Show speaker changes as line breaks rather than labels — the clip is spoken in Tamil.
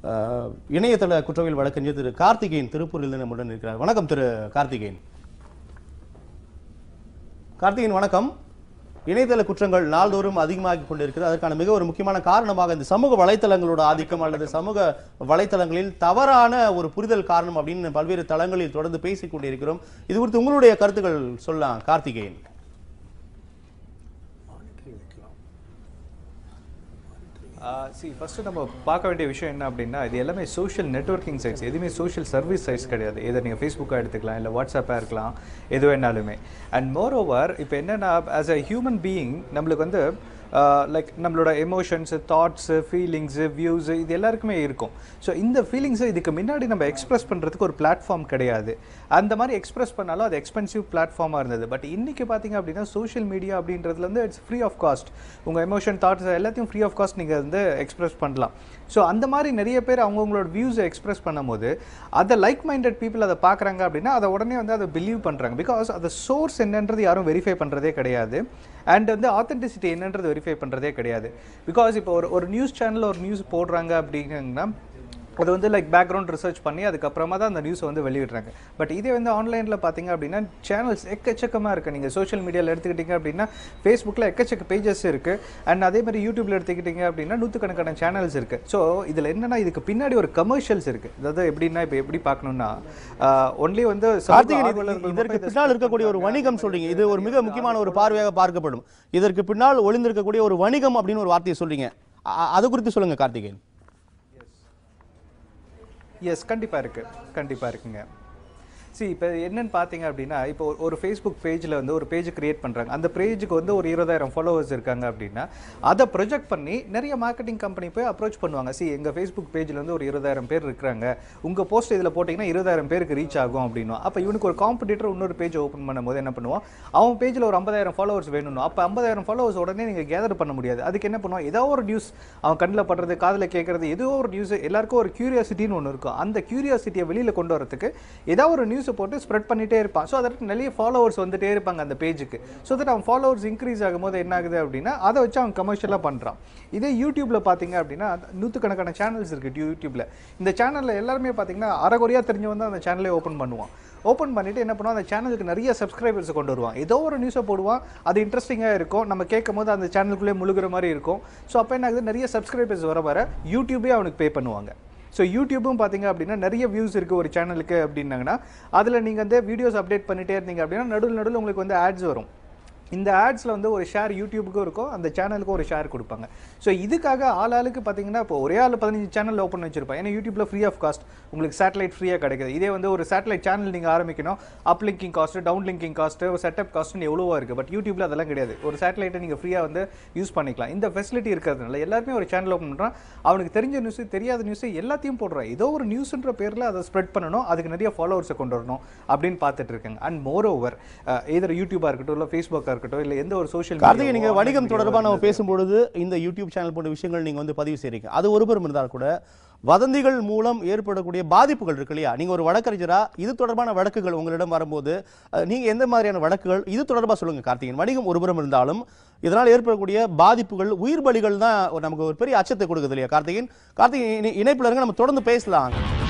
அஹ், இணையதள குற்றவியல் வழக்கறிஞர் திரு கார்த்திகேயன் திருப்பூரில் நம்முடன் இருக்கிறார் வணக்கம் திரு கார்த்திகேயன் கார்த்திகேயன் வணக்கம் இணையதள குற்றங்கள் நாள்தோறும் அதிகமாகி கொண்டிருக்கிறது அதற்கான மிக ஒரு முக்கியமான காரணமாக இந்த சமூக வலைத்தளங்களோட ஆதிக்கம் அல்லது சமூக வலைத்தளங்களில் தவறான ஒரு புரிதல் காரணம் அப்படின்னு பல்வேறு தளங்களில் தொடர்ந்து பேசிக் கொண்டிருக்கிறோம் இது குறித்து உங்களுடைய கருத்துக்கள் சொல்லலாம் கார்த்திகேயன்
சி ஃபஸ்ட்டு நம்ம பார்க்க வேண்டிய விஷயம் என்ன அப்படின்னா இது எல்லாமே சோஷியல் நெட்வொர்க்கிங் சைட்ஸ் எதுவுமே சோஷியல் சர்வீஸ் சைட்ஸ் கிடையாது இதை நீங்கள் ஃபேஸ்புக்காக எடுத்துக்கலாம் இல்லை வாட்ஸ்அப்பாக இருக்கலாம் எது வேணாலுமே அண்ட் மோர் ஓவர் இப்போ என்னென்னா ஆஸ் அ ஹியூமன் பீயிங் நம்மளுக்கு வந்து லைக் நம்மளோட எமோஷன்ஸு தாட்ஸு ஃபீலிங்ஸு வியூஸு இது எல்லாருக்குமே இருக்கும் ஸோ இந்த ஃபீலிங்ஸை இதுக்கு முன்னாடி நம்ம எக்ஸ்பிரஸ் பண்ணுறதுக்கு ஒரு பிளாட்ஃபார்ம் கிடையாது அந்த மாதிரி எக்ஸ்பிரஸ் பண்ணாலும் அது எக்ஸ்பென்சிவ் பிளாட்ஃபார்மாக இருந்தது பட் இன்றைக்கி பார்த்தீங்க அப்படின்னா சோஷியல் மீடியா அப்படின்றதுல வந்து இட்ஸ் ஃப்ரீ ஆஃப் காஸ்ட் உங்கள் எமோஷன் தாட்ஸ் எல்லாத்தையும் ஃப்ரீ ஆஃப் காஸ்ட் நீங்கள் வந்து எக்ஸ்பிரஸ் பண்ணலாம் ஸோ அந்த மாதிரி நிறைய பேர் அவங்கவுங்களோட வியூஸை எக்ஸ்பிரஸ் பண்ணும்போது அதை லைக் மைண்டட் பீப்புள் அதை பார்க்குறாங்க அப்படின்னா அதை உடனே வந்து அதை பிலீவ் பண்ணுறாங்க பிகாஸ் அது சோர்ஸ் என்னன்றது யாரும் வெரிஃபை பண்ணுறதே கிடையாது அண்ட் வந்து ஆத்தென்டிசிட்டி என்னன்றது வெரிஃபை பண்ணுறதே கிடையாது பிகாஸ் இப்போ ஒரு ஒரு நியூஸ் சேனலில் ஒரு நியூஸ் போடுறாங்க அப்படிங்கன்னா அது வந்து லைக் பேக்ரவுண்ட் ரிசர்ச் பண்ணி அதுக்கப்புறமா தான் அந்த நியூஸை வந்து வெளியிடுறாங்க பட் இதே வந்து ஆன்லைனில் பார்த்தீங்க அப்படின்னா சேனல்ஸ் எக்கச்சக்கமாக இருக்குது நீங்கள் சோஷியல் மீடியாவில் எடுத்துக்கிட்டிங்க அப்படின்னா ஃபேஸ்புக்கில் எக்கச்சக்க பேஜஸ் இருக்குது அண்ட் அதே மாதிரி யூடியூப்பில் எடுத்துக்கிட்டிங்க அப்படின்னா நூற்றுக்கணக்கான சேனல்ஸ் இருக்குது ஸோ இதில் என்னென்னா இதுக்கு பின்னாடி ஒரு கமர்ஷியல்ஸ் இருக்குது அதாவது எப்படின்னா இப்போ எப்படி பார்க்கணுன்னா ஒன்லி வந்து சமூக
கார்த்திகேயன் இது-
ஆர்வலர்கள்
இதற்கு
மட்டும் இதை
பின்னால் இருக்கக்கூடிய ஒரு வணிகம் சொல்றீங்க இது ஒரு மிக முக்கியமான ஒரு பார்வையாக பார்க்கப்படும் இதற்கு பின்னால் ஒளிந்திருக்கக்கூடிய ஒரு வணிகம் அப்படின்னு ஒரு வார்த்தையை சொல்றீங்க அ- அது குறித்து சொல்லுங்க கார்த்திகேயன்
எஸ் கண்டிப்பாக இருக்குது கண்டிப்பாக இருக்குங்க see இப்போ என்னன்னு பார்த்தீங்க அப்படின்னா இப்போ ஒரு- ஒரு ஃபேஸ்புக் பேஜில் வந்து ஒரு பேஜ் கிரியேட் பண்ணுறாங்க அந்த பேஜுக்கு வந்து ஒரு இருபதாயிரம் ஃபாலோவர்ஸ் இருக்காங்க அப்படின்னா அதை ப்ரொஜெக்ட் பண்ணி நிறைய மார்க்கெட்டிங் கம்பெனி போய் அப்ரோச் பண்ணுவாங்க see எங்கள் ஃபேஸ்புக் பேஜில் வந்து ஒரு இருபதாயிரம் பேர் இருக்கிறாங்க உங்கள் போஸ்ட் இதில் போட்டிங்கன்னா இருபதாயிரம் பேருக்கு ரீச் ஆகும் அப்படின்னும் அப்போ இவனுக்கு ஒரு காம்படிட்டர் இன்னொரு பேஜ் ஓப்பன் பண்ணும்போது என்ன பண்ணுவோம் அவன் பேஜில் ஒரு ஐம்பதாயிரம் ஃபாலோவர்ஸ் வேணும் அப்போ ஐம்பதாயிரம் ஃபாலோவர்ஸ் உடனே நீங்கள் கேதர் பண்ண முடியாது அதுக்கு என்ன பண்ணுவான் ஏதோ ஒரு நியூஸ் அவன் கண்ணில் படுறது காதில் கேட்குறது ஏதோ ஒரு நியூஸ் எல்லாருக்கும் ஒரு கியூரியாசிட்டின்னு ஒன்று இருக்கும் அந்த கியூரியாசிட்டியை வெளியில் கொண்டு வரதுக்கு ஏதாவது ஒரு நியூஸை போட்டு ஸ்ப்ரெட் பண்ணிட்டே இருப்பான் ஸோ அதற்கு நிறைய ஃபாலோவர்ஸ் வந்துட்டே இருப்பாங்க அந்த பேஜுக்கு ஸோ தட் அவன் ஃபாலோவர்ஸ் இன்க்ரீஸ் ஆகும்போது என்ன ஆகுது அப்படின்னா அதை வச்சு அவன் கமர்ஷியலாக பண்ணுறான் இதே யூடியூப்ல பார்த்தீங்க அப்படின்னா நூற்றுக்கணக்கான சேனல்ஸ் இருக்குது யூடியூப்ல இந்த சேனலில் எல்லாருமே பார்த்தீங்கன்னா அரைகுறையாக தெரிஞ்சவன் தான் அந்த சேனலே ஓப்பன் பண்ணுவான் ஓப்பன் பண்ணிட்டு என்ன பண்ணுவான் அந்த சேனலுக்கு நிறைய சப்ஸ்கிரைபர்ஸ் கொண்டு வருவான் ஏதோ ஒரு நியூஸை போடுவான் அது இன்ட்ரெஸ்டிங்காக இருக்கும் நம்ம கேட்கும் போது அந்த சேனலுக்குள்ளே முழுகிற மாதிரி இருக்கும் ஸோ அப்போ என்ன ஆகுது நிறைய சப்ஸ்கிரைபர்ஸ் வர வர யூடியூபே அவனுக்கு பே பண்ணுவாங்க ஸோ யூடியூப்பும் பார்த்தீங்க அப்படின்னா நிறைய வியூஸ் இருக்குது ஒரு சேனலுக்கு அப்படின்னாங்கன்னா அதில் நீங்கள் வந்து வீடியோஸ் அப்டேட் பண்ணிட்டே இருந்தீங்க அப்படின்னா நடுவில் நடுவில் உங்களுக்கு வந்து ஆட்ஸ் வரும் இந்த ஆட்ஸில் வந்து ஒரு ஷேர் யூடியூபுக்கும் இருக்கும் அந்த சேனலுக்கும் ஒரு ஷேர் கொடுப்பாங்க ஸோ இதுக்காக ஆள் ஆளுக்கு பார்த்தீங்கன்னா இப்போ ஒரே ஆள் பதினஞ்சு சேனல் ஓப்பன் வச்சிருப்பான் ஏன்னா யூடியூப்ல ஃப்ரீ ஆஃப் காஸ்ட் உங்களுக்கு சேட்டலைட் ஃப்ரீயாக கிடைக்குது இதே வந்து ஒரு சேட்டலைட் சேனல் நீங்கள் ஆரம்பிக்கணும் up linking cost down linking cost setup காஸ்ட்னு எவ்வளவோ இருக்குது பட் யூடியூப்ல அதெல்லாம் கிடையாது ஒரு சேட்டலைட்டை நீங்கள் ஃப்ரீயாக வந்து யூஸ் பண்ணிக்கலாம் இந்த ஃபெசிலிட்டி இருக்கிறதுனால எல்லாருமே ஒரு சேனல் ஓப்பன் பண்ணுறான் அவனுக்கு தெரிஞ்ச நியூஸ் தெரியாத நியூஸ் எல்லாத்தையும் போடுறான் ஏதோ ஒரு நியூஸ்ன்ற பேரில் அதை ஸ்ப்ரெட் பண்ணணும் அதுக்கு நிறைய ஃபாலோவர்ஸை கொண்டு வரணும் அப்படின்னு பார்த்துட்டு இருக்காங்க அண்ட் மோர் ஓவர் எதிர் யூடியூபாக இருக்கட்டும் இல்லை ஃபேஸ்புக்காக இருக்கட்டும் இல்லை எந்த ஒரு சோஷியல்
கார்த்திகை நீங்க வணிகம் தொடர்பாக நம்ம பேசும்பொழுது இந்த யூடியூப் சேனல் போன்ற விஷயங்கள் நீங்க வந்து பதிவு செய்றீங்க அது ஒருபுறம் இருந்தால் கூட வதந்திகள் மூலம் ஏற்படக்கூடிய பாதிப்புகள் இருக்கு இல்லையா நீங்க ஒரு வழக்கறிஞரா இது தொடர்பான வழக்குகள் உங்களிடம் வரும்போது அஹ், நீங்க எந்த மாதிரியான வழக்குகள் இது தொடர்பாக சொல்லுங்க கார்த்திகேயன் வணிகம் ஒருபுறம் இருந்தாலும் இதனால் ஏற்படக்கூடிய பாதிப்புகள் உயிர் பலிகள் தான் ஒரு- நமக்கு ஒரு பெரிய அச்சத்தை கொடுக்குது இல்லையா கார்த்திகேயன் கார்த்திகேயன் இணைப்புல இருங்க நம்ம தொடர்ந்து பேசலாம்